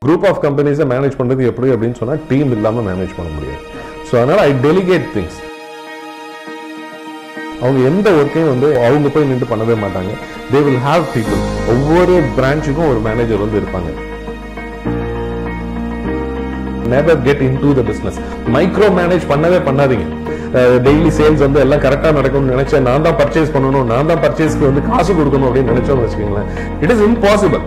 Group of கம்பெனிஸை manage பண்ணுறது எப்படி அப்படின்னு சொன்னால் டீம் இல்லாமல் மேனேஜ் பண்ண முடியாது ஸோ அதனால் ஐ டெலிகேட் திங்ஸ் அவங்க எந்த ஒர்க்கையும் வந்து அவங்க போய் நின்று பண்ணவே மாட்டாங்க தே வில் ஹாவ் பீப்புள் ஒவ்வொரு பிரான்ச்சுக்கும் ஒரு மேனேஜர் வந்து இருப்பாங்க never get in to the business micro manage பண்ணவே பண்ணாதீங்க டெய்லி சேல்ஸ் வந்து எல்லாம் கரெக்டாக நடக்கும்னு நினைச்சேன் நான் தான் பர்ச்சேஸ் பண்ணணும் நான் தான் பர்ச்சேஸ்க்கு வந்து காசு கொடுக்கணும் அப்படின்னு நினைச்சோம்னு வச்சுக்கோங்களேன் it is impossible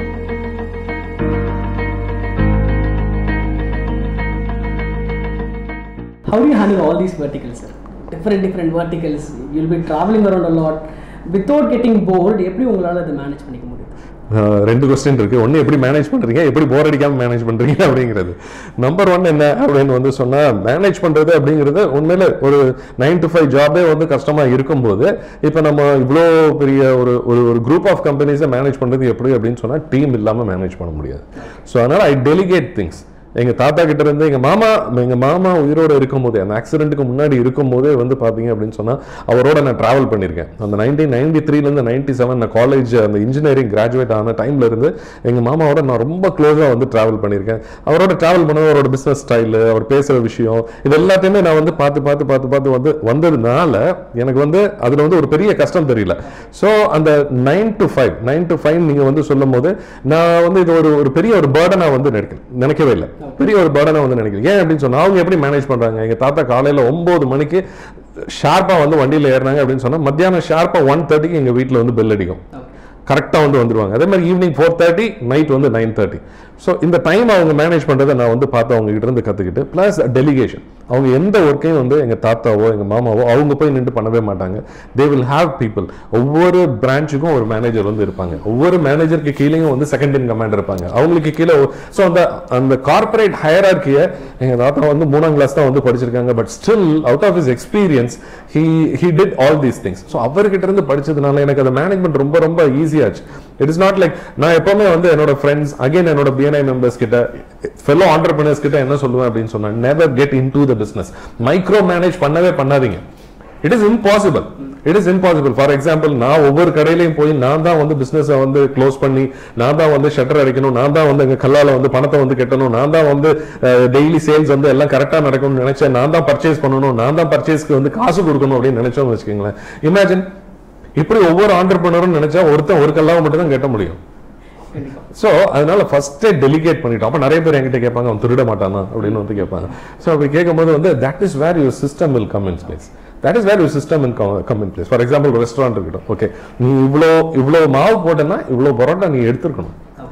How do you handle all these verticals, sir? Different different verticals. You'll be traveling around a lot. Without getting bored, எப்படி உங்களால அதை மேனேஜ் பண்ணிக்க முடியும் அஹ் ரெண்டு கொஸ்டின் இருக்கு ஒன்று எப்படி மேனேஜ் பண்றீங்க எப்படி போர் அடிக்காம மேனேஜ் பண்றீங்க அப்படிங்கிறது நம்பர் ஒன் என்ன அப்படின்னு வந்து சொன்னா மேனேஜ் பண்றது அப்படிங்கிறது உண்மையில ஒரு நைன் டு ஃபைவ் ஜாபே வந்து கஷ்டமா இருக்கும்போது இப்போ நம்ம இவ்வளோ பெரிய ஒரு ஒரு ஒரு குரூப் ஆஃப் கம்பெனிஸை மேனேஜ் பண்றது எப்படி அப்படின்னு சொன்னா டீம் இல்லாம மேனேஜ் பண்ண முடியாது ஸோ அதனால ஐ டெலிகேட் திங்ஸ் எங்க தாத்தா கிட்ட இருந்து எங்க மாமா எங்க மாமா உயிரோட இருக்கும்போதே அந்த ஆக்சிடென்ட்டுக்கு முன்னாடி இருக்கும்போதே வந்து பாத்தீங்க அப்படின்னு சொன்னா அவரோட நான் டிராவல் பண்ணியிருக்கேன் அந்த நைன்டீன் நைன்டி த்ரீலேருந்து நைன்டி செவன் நான் காலேஜ் அந்த இன்ஜினியரிங் கிராஜுவேட் ஆன டைம்ல இருந்து எங்க மாமாவோட நான் ரொம்ப க்ளோஸாக வந்து டிராவல் பண்ணியிருக்கேன் அவரோட டிராவல் பண்ணது அவரோட பிசினஸ் ஸ்டைலு அவர் பேசுற விஷயம் இது எல்லாத்தையுமே நான் வந்து பார்த்து பார்த்து பார்த்து பார்த்து வந்து வந்ததுனால எனக்கு வந்து அதுல வந்து ஒரு பெரிய கஷ்டம் தெரியல ஸோ அந்த nine to five nine to five நீங்க வந்து சொல்லும் போது நான் வந்து இது ஒரு ஒரு பெரிய ஒரு பேர்டனா வந்து நினைக்க நினைக்கவே இல்லை பெரிய ஒரு பேர்டனா வந்து நினைக்கிறேன் ஏன் அப்படின்னு சொன்னா அவங்க எப்படி மேனேஜ் பண்றாங்க எங்க தாத்தா காலையில ஒன்பது மணிக்கு ஷார்ப்பா வந்து வண்டியில ஏறினாங்க அப்படின்னு சொன்னா மத்தியானம் ஷார்ப்பா ஒன் தேர்ட்டிக்கு எங்க வீட்டுல வந்து பெல் அடிக்கும் கரெக்டாக வந்து வந்துருவாங்க அதே மாதிரி ஈவினிங் ஃபோர் தேர்ட்டி நைட் வந்து நைன் தேர்ட்டி ஸோ இந்த டைம் அவங்க மேனேஜ் பண்ணுறதை நான் வந்து பார்த்து அவங்க கிட்ட இருந்து கற்றுக்கிட்டு ப்ளஸ் டெலிகேஷன் அவங்க எந்த ஒர்க்கையும் வந்து எங்கள் தாத்தாவோ எங்கள் மாமாவோ அவங்க போய் நின்று பண்ணவே மாட்டாங்க தே வில் ஹாவ் பீப்புள் ஒவ்வொரு பிரான்ச்சுக்கும் ஒரு மேனேஜர் வந்து இருப்பாங்க ஒவ்வொரு மேனேஜருக்கு கீழேயும் வந்து செகண்ட் இன் கமாண்ட் இருப்பாங்க அவங்களுக்கு கீழே ஸோ அந்த அந்த கார்பரேட் ஹயரார்கியை எங்கள் தாத்தா வந்து மூணாம் கிளாஸ் தான் வந்து படிச்சிருக்காங்க but still out of his experience he he did all these things so அவர்கிட்ட இருந்து படிச்சதுனால எனக்கு அந்த மேனேஜ்மெண்ட் ரொம்ப ரொம்ப ஈஸியாச்சு இட் இஸ் நாட் லைக் நான் எப்பவுமே வந்து என்னோட ஃப்ரெண்ட்ஸ் அகைன் என்னோட பிஎன்ஐ மெம்பர்ஸ் கிட்ட ஃபெல்லோ ஆண்டர்பிரினர்ஸ் கிட்ட என்ன சொல்லுவேன் அப்படின்னு சொன்னா never get in to the business micro manage பண்ணவே பண்ணாதீங்க it is impossible it is impossible for example நான் ஒவ்வொரு கடையிலையும் போய் நான் தான் வந்து பிசினஸ் வந்து க்ளோஸ் பண்ணி நான் தான் வந்து ஷட்டர் அடிக்கணும் நான் தான் வந்து எங்க கல்லால வந்து பணத்தை வந்து கட்டணும் நான் தான் வந்து டெய்லி சேல்ஸ் வந்து எல்லாம் கரெக்டா நடக்கணும்னு நினைச்சேன் நான் தான் பர்ச்சேஸ் பண்ணணும் நான் தான் பர்ச்சேஸ்க்கு வந்து காசு கொடுக்கணும் அப்படின்னு நினைச்சோம்னு வச்சுக்கோங்களேன் இமேஜின் இப்படி ஒவ்வொரு ஆண்டர்பனரும் நினைச்சா ஒருத்தன் ஒரு கல்லாவை மட்டும் தான் கட்ட முடியும் கண்டிப்பா ஸோ அதனால ஃபர்ஸ்டே டெலிகேட் பண்ணிட்டோம் அப்போ நிறைய பேர் என்கிட்ட கேட்பாங்க அவன் திருட மாட்டானா அப்படின்னு வந்து கேட்பாங்க ஸோ அப்படி கேட்கும்போது வந்து that is where your system will come in place that is where your system in come in place for example restaurant இருக்கட்டும் ஓகே நீ இவ்வளோ இவ்வளோ மாவு போட்டேன்னா இவ்வளோ பரோட்டா நீ எடுத்துருக்கணும்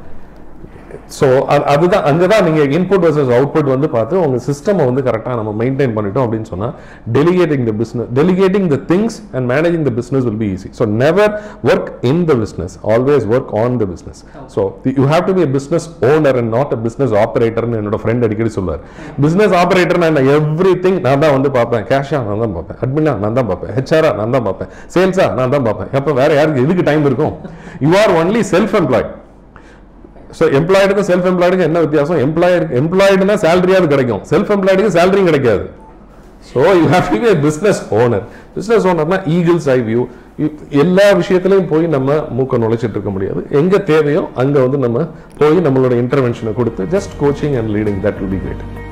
ஸோ அதுதான் அங்கதான் நீங்க இன்புட் வர்சஸ் அவுட்புட் வந்து பார்த்து உங்க சிஸ்டம் வந்து கரெக்டாக நம்ம மெயின்டைன் பண்ணிட்டோம் அப்படின்னு சொன்னா delegating the business delegating the things and managing the business will be easy so never work in the business always work on the business so you have to be business owner and not a business ஆப்பரேட்டர்னு என்னோட friend அடிக்கடி சொல்லுவார் business operator நான் everything நான் தான் வந்து பார்ப்பேன் கேஷா நான் தான் பார்ப்பேன் அட்மினா நான் தான் பார்ப்பேன் ஹெச்ஆரா நான் தான் பார்ப்பேன் சேல்ஸா நான் தான் பார்ப்பேன் அப்போ வேற யாருக்கு எதுக்கு டைம் இருக்கும் you are only self employed so எம்ப்ளாய்டுக்கும் செல்ஃப் எம்ப்ளாய்டுக்கும் என்ன வித்தியாசம் எம்ப்ளாய்டு எம்ப்ளாய்டுனா சேலரியாவது கிடைக்கும் செல்ஃப் எம்ப்ளாய்டுக்கு சேலரியும் கிடைக்காது so you have to be business owner business ஓனர்னா ஈகிள்ஸ் ஐ வியூ எல்லா விஷயத்துலையும் போய் நம்ம மூக்க நுழைச்சிட்டு இருக்க முடியாது எங்க தேவையோ அங்க வந்து நம்ம போய் நம்மளோட இன்டர்வென்ஷனை கொடுத்து just coaching and leading that will be great